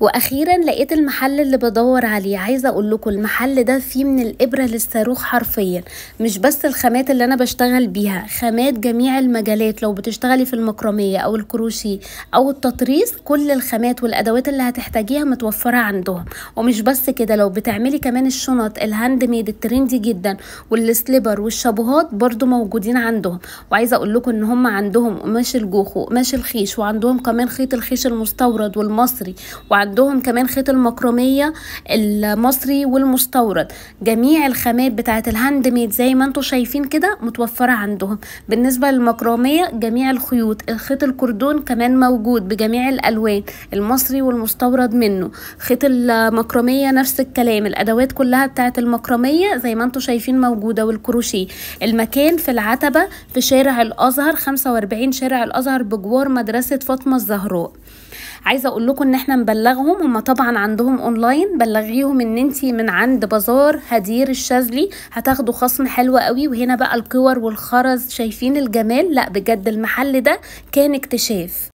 واخيرا لقيت المحل اللي بدور عليه عايزه اقول لكم المحل ده فيه من الابره للصاروخ حرفيا مش بس الخامات اللي انا بشتغل بيها خامات جميع المجالات لو بتشتغلي في المكرميه او الكروشيه او التطريز كل الخامات والادوات اللي هتحتاجيها متوفره عندهم ومش بس كده لو بتعملي كمان الشنط الهاند ميد الترندي جدا والسليبر والشابوهات برضو موجودين عندهم وعايزه اقول لكم ان هم عندهم قماش الجوخ وقماش الخيش وعندهم كمان خيط الخيش المستورد والمصري وعندهم كمان خيط المكرميه المصري والمستورد جميع الخامات بتاعه الهاند ميد زي ما انتم شايفين كده متوفره عندهم بالنسبه للمكرميه جميع الخيوط الخيط الكردون كمان موجود بجميع الالوان المصري والمستورد منه خيط المكرميه نفس الكلام الادوات كلها بتاعه المكرميه زي ما انتم شايفين موجوده والكروشيه المكان في العتبه في شارع الازهر 45 شارع الازهر بجوار مدرسه فاطمه الزهراء عايزه اقول لكم ان احنا نبلغهم هم طبعا عندهم اونلاين بلغيهم ان انت من عند بازار هدير الشاذلي هتاخدوا خصم حلو قوي وهنا بقى الكور والخرز شايفين الجمال لا بجد المحل ده كان اكتشاف